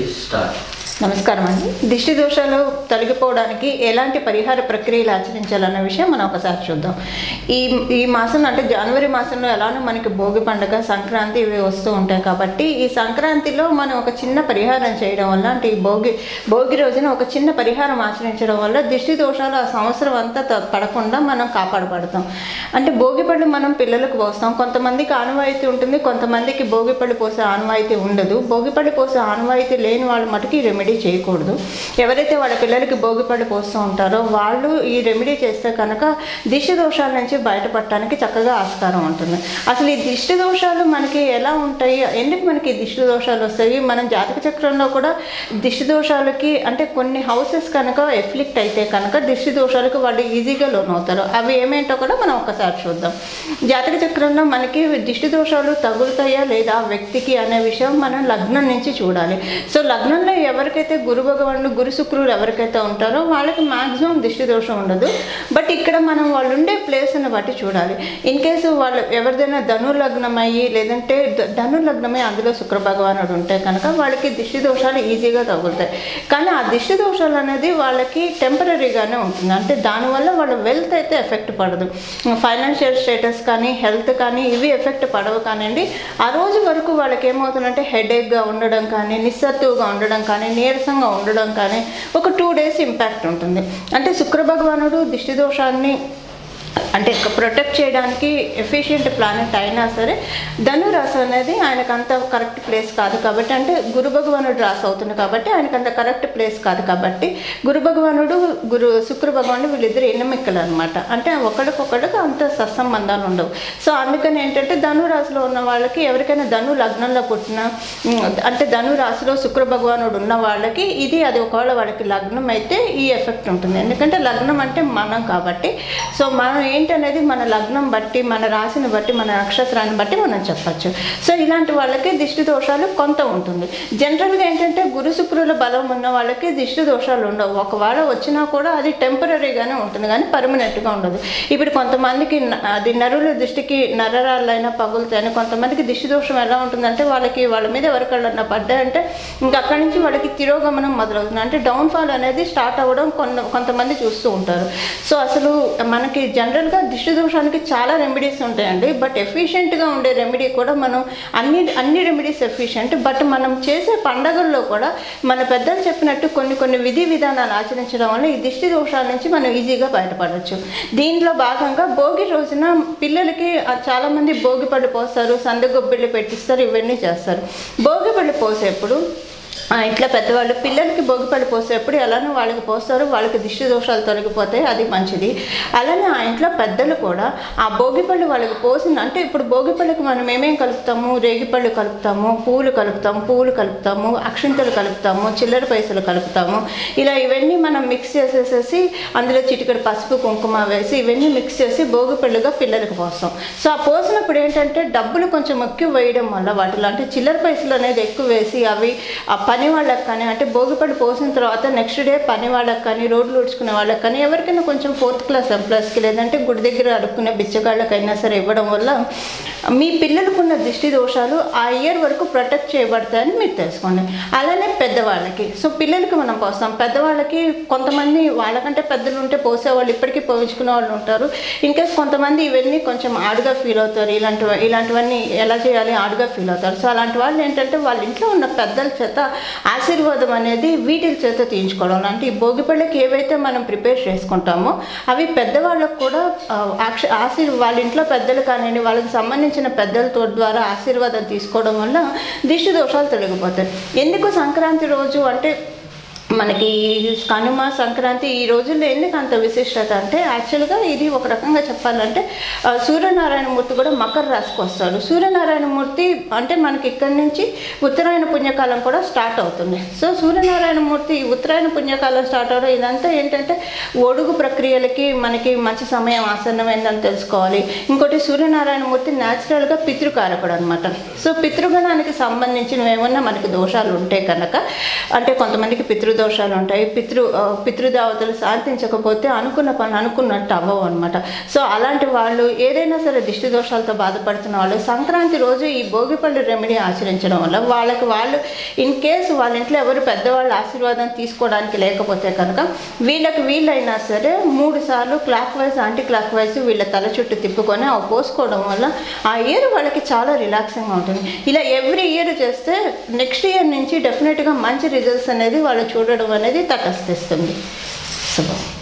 start నమస్కారం అండి దిష్టి దోషాలు తొలగిపోవడానికి ఎలాంటి పరిహార ప్రక్రియలు ఆచరించాలన్న విషయం మనం ఒకసారి చూద్దాం ఈ ఈ మాసం అంటే జనవరి మాసంలో ఎలానో మనకి భోగి పండుగ సంక్రాంతి ఇవి వస్తూ ఉంటాయి కాబట్టి ఈ సంక్రాంతిలో మనం ఒక చిన్న పరిహారం చేయడం వల్ల అంటే ఈ భోగి భోగి రోజున ఒక చిన్న పరిహారం ఆచరించడం వల్ల దిష్టి దోషాలు ఆ సంవత్సరం అంతా త- పడకుండా మనం కాపాడబడతాం అంటే భోగి పళ్ళు మనం పిల్లలకు పోస్తాం కొంతమందికి ఆనవాయితీ ఉంటుంది కొంతమందికి భోగి పళ్ళు పోసే ఆనవాయితీ ఉండదు భోగి పళ్ళు పోసే ఆనవాయితీ లేని వాళ్ళు మటుకు ఈ రెమెడీ చేయకూడదు ఎవరైతే వాళ్ళ పిల్లలకి భోగి పళ్ళు పోస్తూ ఉంటారో వాళ్ళు ఈ రెమెడీ చేస్తే కనుక దిష్టి దోషాల నుంచి బయటపడటానికి చక్కగా ఆస్కారం ఉంటుంది అసలు ఈ దిష్టి దోషాలు మనకి ఎలా ఉంటాయి ఎందుకు మనకి ఈ దిష్టి దోషాలు వస్తాయి మనం జాతక చక్రంలో కూడా దిష్టి దోషాలకి అంటే కొన్ని హౌసెస్ కనుక ఎఫ్లిక్ట్ అయితే కనుక దిష్టి దోషాలకు వాళ్ళు ఈజీగా లోన్ అవుతారు అవి ఏమేంటో కూడా మనం ఒకసారి చూద్దాం జాతక చక్రంలో మనకి దిష్టి దోషాలు తగులుతాయా లేదా ఆ వ్యక్తికి అనే విషయం మనం లగ్నం నుంచి చూడాలి సో లగ్నంలో ఎవరికైతే గురు భగవానుడు గురు శుక్రుడు ఎవరికైతే ఉంటారో వాళ్ళకి మాక్సిమం దిష్టి దోషం ఉండదు బట్ ఇక్కడ మనం వాళ్ళు ఉండే ప్లేస్ని బట్టి చూడాలి ఇన్ కేసు వాళ్ళు ఎవరిదైనా ధను లగ్నం అయ్యి లేదంటే ద- ధను లగ్నమై అందులో శుక్ర భగవానుడు ఉంటే కనుక వాళ్ళకి దిష్టి దోషాలు ఈజీగా తగులుతాయి కానీ ఆ దిష్టి దోషాలు అనేది వాళ్ళకి టెంపరీగానే ఉంటుంది అంటే దానివల్ల వాళ్ళ వెల్త్ అయితే ఎఫెక్ట్ పడదు ఫైనాన్షియల్ స్టేటస్ కానీ హెల్త్ కానీ ఇవి ఎఫెక్ట్ పడవు కానివ్వండి ఆ రోజు వరకు వాళ్ళకి ఏమవుతుందంటే హెడేక్గా ఉండడం కానీ నిస్సత్తువుగా ఉండడం కానీ నీరసంగా ఉండడం కానీ ఒక టూ డేస్ ఇంపాక్ట్ ఉంటుంది అంటే శుక్ర భగవానుడు దిష్టి దోషాన్ని అంటే ప్రొటెక్ట్ చేయడానికి ఎఫిషియెంట్ ప్లానెట్ అయినా సరే ధను రాశి అనేది ఆయనకు అంత కరెక్ట్ ప్లేస్ కాదు కాబట్టి అంటే గురు భగవానుడు రాసి అవుతుంది కాబట్టి ఆయనకు అంత కరెక్ట్ ప్లేస్ కాదు కాబట్టి గురు భగవానుడు గురు శుక్ర భగవానుడు వీళ్ళిద్దరు ఎన్నమిక్కలు అనమాట అంటే ఒకరికొకరికి అంత సత్సంబంధాలు ఉండవు సో అందుకని ఏంటంటే ధను రాశిలో ఉన్న వాళ్ళకి ఎవరికైనా ధను లగ్నంలో పుట్టిన ఉమ్, అంటే ధను రాశిలో శుక్ర భగవానుడు ఉన్న వాళ్ళకి ఇది అది ఒకవేళ వాళ్ళకి లగ్నం అయితే ఈ ఎఫెక్ట్ ఉంటుంది ఎందుకంటే లగ్నం అంటే మనం కాబట్టి సో మనం ఏంటనేది మన లగ్నం బట్టి మన రాశిని బట్టి మన నక్షత్రాన్ని బట్టి మనం చెప్పచ్చు సో ఇలాంటి వాళ్ళకి దిష్టి దోషాలు కొంత ఉంటుంది జనరల్గా ఏంటంటే గురు శుక్రుల బలం ఉన్న వాళ్ళకి దిష్టి దోషాలు ఉండవు ఒకవేళ వచ్చినా కూడా అది టెంపరీగానే ఉంటుంది కానీ పర్మనెంట్గా ఉండదు ఇప్పుడు కొంతమందికి న- అది నరుల దృష్టికి నరరాళ్ళైనా పగులుతాయని కొంతమందికి దిష్టి దోషం ఎలా ఉంటుందంటే వాళ్ళకి వాళ్ళ మీద ఎవరికన్నా పడ్డాయంటే ఇంకా అక్కడి నుంచి వాళ్ళకి తిరోగమనం మొదలవుతుంది అంటే డౌన్ఫాల్ అనేది స్టార్ట్ అవ్వడం కొంత కొంతమంది చూస్తూ ఉంటారు సో అసలు మనకి జనరల్గా దిష్టి దోషానికి చాలా రెమెడీస్ ఉంటాయండి బట్ ఎఫిషియెంట్గా ఉండే రెమెడీ కూడా మనం అన్ని అన్ని రెమెడీస్ ఎఫిషియెంట్ బట్ మనం చేసే పండగల్లో కూడా మన పెద్దలు చెప్పినట్టు కొన్ని కొన్ని విధి విధానాలు ఆచరించడం వల్ల ఈ దిష్టి దోషాల నుంచి మనం ఈజీగా బయటపడవచ్చు దీంట్లో భాగంగా భోగి రోజున పిల్లలకి ఆ, చాలామంది భోగి పళ్ళు పోస్తారు సందగొబ్బిళ్ళు పెట్టిస్తారు ఇవన్నీ చేస్తారు భోగి పళ్ళు పోసేప్పుడు ఆ, ఇట్లా పెద్దవాళ్ళు పిల్లలకి భోగిపళ్ళు పోసేప్పుడు ఎలానో వాళ్ళకి పోస్తారు వాళ్ళకి దిష్టి దోషాలు తొలగిపోతాయి అది మంచిది అలానే ఆ ఇంట్లో పెద్దలు కూడా ఆ భోగిపళ్ళు వాళ్ళకి పోసిన అంటే ఇప్పుడు భోగిపళ్ళకి మనం ఏమేం కలుపుతాము రేగిపళ్ళు కలుపుతాము పూలు కలుపుతాము పూలు కలుపుతాము అక్షింతలు కలుపుతాము చిల్లర పైసలు కలుపుతాము ఇలా ఇవన్నీ మనం మిక్స్ చేసేసేసి అందులో చిటికెడు పసుపు కుంకుమ వేసి ఇవన్నీ మిక్స్ చేసి భోగిపళ్ళుగా పిల్లలకు పోస్తాం సో ఆ పోసినప్పుడు ఏంటంటే డబ్బులు కొంచెం ఎక్కువ వేయడం వల్ల వాటిలో అంటే చిల్లర పైసలు అనేది ఎక్కువ వేసి అవి ఆ పని వాళ్ళకి కానీ అంటే భోగిపళ్ళు పోసిన తర్వాత నెక్స్ట్ డే పని వాళ్ళకి కానీ రోడ్లు ఉడుచుకునే వాళ్ళకి కానీ ఎవరికైనా కొంచెం ఫోర్త్ క్లాస్ ఎంప్లాయస్కి లేదంటే గుడి దగ్గర అడుక్కునే బిచ్చగాళ్ళకైనా సరే ఇవ్వడం వల్ల మీ పిల్లలకున్న దిష్టి దోషాలు ఆ ఇయర్ వరకు ప్రొటెక్ట్ చేయబడతాయని మీరు తెలుసుకోండి అలానే పెద్దవాళ్ళకి సో పిల్లలకి మనం పోస్తాం పెద్దవాళ్ళకి కొంతమంది వాళ్ళకంటే పెద్దలు ఉంటే పోసేవాళ్ళు ఇప్పటికీ పోయించుకునే వాళ్ళు ఉంటారు ఇన్కేస్ కొంతమంది ఇవన్నీ కొంచెం ఆడుగా ఫీల్ అవుతారు ఇలాంటి ఇలాంటివన్నీ ఎలా చేయాలి ఆడుగా ఫీల్ అవుతారు సో అలాంటి వాళ్ళు ఏంటంటే వాళ్ళ ఇంట్లో ఉన్న పెద్దల చేత ఆశీర్వాదం అనేది వీటిల చేత తీయించుకోవడం అంటే ఈ భోగిపళ్ళకి ఏవైతే మనం ప్రిపేర్ చేసుకుంటామో అవి పెద్దవాళ్ళకు కూడా ఆ, ఆక్ష- ఆశీర్ వాళ్ళ ఇంట్లో పెద్దలు కానివ్వండి వాళ్ళకి సంబంధించిన పెద్దలతో ద్వారా ఆశీర్వాదం తీసుకోవడం వల్ల దిష్టి దోషాలు తొలగిపోతాయి ఎందుకు సంక్రాంతి రోజు అంటే మనకి కనుమ సంక్రాంతి ఈ రోజుల్లో ఎందుకు అంత విశిష్టత అంటే యాక్చువల్గా ఇది ఒక రకంగా చెప్పాలంటే ఆ, సూర్యనారాయణమూర్తి కూడా మకర రాశికి వస్తారు సూర్యనారాయణమూర్తి అంటే మనకి ఇక్కడి నుంచి ఉత్తరాయణ పుణ్యకాలం కూడా స్టార్ట్ అవుతుంది సో సూర్యనారాయణమూర్తి ఈ ఉత్తరాయణ పుణ్యకాలం స్టార్ట్ అవడం ఇదంతా ఏంటంటే ఒడుగు ప్రక్రియలకి మనకి మంచి సమయం ఆసన్నమైందని తెలుసుకోవాలి ఇంకోటి సూర్యనారాయణమూర్తి న్యాచురల్గా పితృకారకుడు అనమాట సో పితృగణానికి సంబంధించినవి ఏమన్నా మనకి దోషాలు ఉంటే కనుక అంటే కొంతమందికి పితృ పితృదోషాలు ఉంటాయి పితృ ఆ, పితృదేవతలు శాంతించకపోతే అనుకున్న పని అనుకున్నట్టు అవ్వవు అనమాట సో అలాంటి వాళ్ళు ఏదైనా సరే దిష్టి దోషాలతో బాధపడుతున్న వాళ్ళు సంక్రాంతి రోజు ఈ భోగిపల్లి రెమెడీ ఆచరించడం వల్ల వాళ్ళకి వాళ్ళు ఇన్ కేసు వాళ్ళ ఇంట్లో ఎవరు పెద్దవాళ్ళ ఆశీర్వాదం తీసుకోవడానికి లేకపోతే కనుక వీళ్ళకి వీళ్ళైనా సరే మూడు సార్లు clockwise anticlockwise వీళ్ళ తల చుట్టూ తిప్పుకొని అవి పోసుకోవడం వల్ల ఆ ఇయర్ వాళ్ళకి చాలా రిలాక్సింగ్గా ఉంటుంది ఇలా ఎవ్రీ ఇయర్ చేస్తే నెక్స్ట్ ఇయర్ నుంచి డెఫినెట్గా మంచి రిజల్ట్స్ అనేది వాళ్ళు చూడడం అనేది తటస్థిస్తుంది శుభం